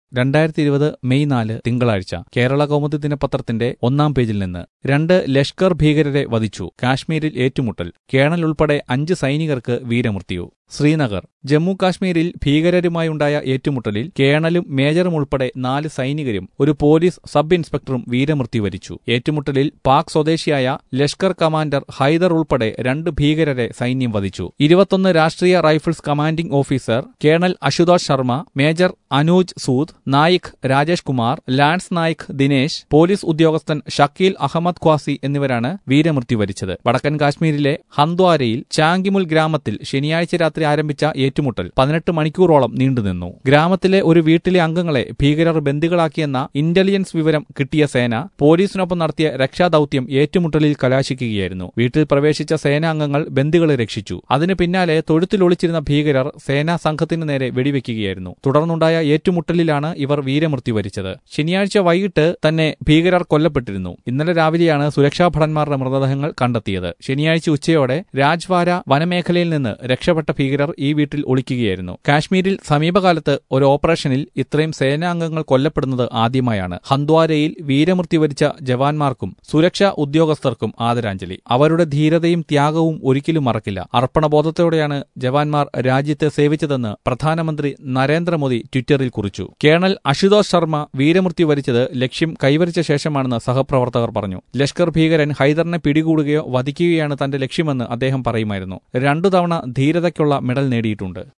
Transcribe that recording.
രണ്ടായിരത്തി ഇരുപത് മെയ് നാല് തിങ്കളാഴ്ച കേരള കൗമുദി ദിനപത്രത്തിന്റെ ഒന്നാം പേജിൽ നിന്ന് രണ്ട് ലഷ്കർ ഭീകരരെ വധിച്ചു കാശ്മീരിൽ ഏറ്റുമുട്ടൽ കേണൽ ഉൾപ്പെടെ അഞ്ച് സൈനികർക്ക് വീരമൃത്യു ശ്രീനഗർ ജമ്മു കാശ്മീരിൽ ഭീകരരുമായുണ്ടായ ഏറ്റുമുട്ടലിൽ കേണലും മേജറും ഉൾപ്പെടെ നാല് സൈനികരും ഒരു പോലീസ് സബ് ഇൻസ്പെക്ടറും വീരമൃത്യു വരിച്ചു ഏറ്റുമുട്ടലിൽ പാക് സ്വദേശിയായ ലഷ്കർ കമാൻഡർ ഹൈദർ ഉൾപ്പെടെ രണ്ട് ഭീകരരെ സൈന്യം വധിച്ചു ഇരുപത്തൊന്ന് Rashtriya rifles commanding officer colonel Ashutosh Sharma major Anuj Sood Naik Rajesh Kumar lance Naik Dinesh police ഉദ്യോഗസ്ഥൻ ഷക്കീൽ അഹമ്മദ് ഖ്വാസി എന്നിവരാണ് വീരമൃത്യു വരിച്ചത് വടക്കൻ കാശ്മീരിലെ ഹന്ദ്വാരയിൽ ചാങ്കിമുൽ ഗ്രാമത്തിൽ ശനിയാഴ്ച രാത്രി ആരംഭിച്ച ഏറ്റുമുട്ടൽ പതിനെട്ട് മണിക്കൂറോളം നീണ്ടുനിന്നു ഗ്രാമത്തിലെ ഒരു വീട്ടിലെ അംഗങ്ങളെ ഭീകരർ ബന്ദികളാക്കിയെന്ന ഇന്റലിജൻസ് വിവരം കിട്ടിയ സേന പോലീസിനൊപ്പം നടത്തിയ രക്ഷാദൌത്യം ഏറ്റുമുട്ടലിൽ കലാശിക്കുകയായിരുന്നു വീട്ടിൽ പ്രവേശിച്ച സേനാംഗങ്ങൾ ബന്ദികളെ രക്ഷിച്ചു അതിനു പിന്നാലെ തൊഴുത്തിലൊളിച്ചിരുന്ന ഭീകരർ സേനാ സംഘത്തിനു നേരെ വെടിവെക്കുകയായിരുന്നു തുടർന്നുണ്ടായ ഏറ്റുമുട്ടലിലാണ് ഇവർ വീരമൃത്യു വരിച്ചത് ശനിയാഴ്ച വൈകിട്ട് തന്നെ ഭീകരർ കൊല്ലപ്പെട്ടിരുന്നു ഇന്നലെ രാവിലെയാണ് സുരക്ഷാ ഭടന്മാരുടെ മൃതദേഹങ്ങൾ കണ്ടെത്തിയത് ശനിയാഴ്ച ഉച്ചയോടെ രാജ്വാര വനമേഖലയിൽ നിന്ന് രക്ഷപ്പെട്ട ഭീകരർ ഈ വീട്ടിൽ ഒളിക്കുകയായിരുന്നു കാശ്മീരിൽ സമീപകാലത്ത് ഒരു ഓപ്പറേഷനിൽ ഇത്രയും സേനാംഗങ്ങൾ കൊല്ലപ്പെടുന്നത് ആദ്യമായാണ് ഹന്ദ്വാരയിൽ വീരമൃത്യു വരിച്ച ജവാന്മാർക്കും സുരക്ഷാ ഉദ്യോഗസ്ഥർക്കും ആദരാഞ്ജലി അവരുടെ ധീരതയും ത്യാഗവും ഒരിക്കലും മറക്കില്ല അർപ്പണബോധത്തോടെയാണ് ജവാന്മാർ രാജ്യത്തെ സേവിച്ചതെന്ന് പ്രധാനമന്ത്രി നരേന്ദ്രമോദി ട്വിറ്ററിൽ കുറിച്ചു കേണൽ അശുതോഷ് ശർമ്മ വീരമൃത്യു വരിച്ചത് ലക്ഷ്യം കൈവരിച്ച ശേഷമാണെന്ന് സഹപ്രവർത്തകർ പറഞ്ഞു ലഷ്കർ ഭീകരൻ ഹൈദറിനെ പിടികൂടുകയോ വധിക്കുകയാണ് തന്റെ ലക്ഷ്യമെന്ന് അദ്ദേഹം പറയുമായിരുന്നു രണ്ടു തവണ ധീരതയ്ക്കുള്ള മെഡൽ നേടിയിട്ടുണ്ട്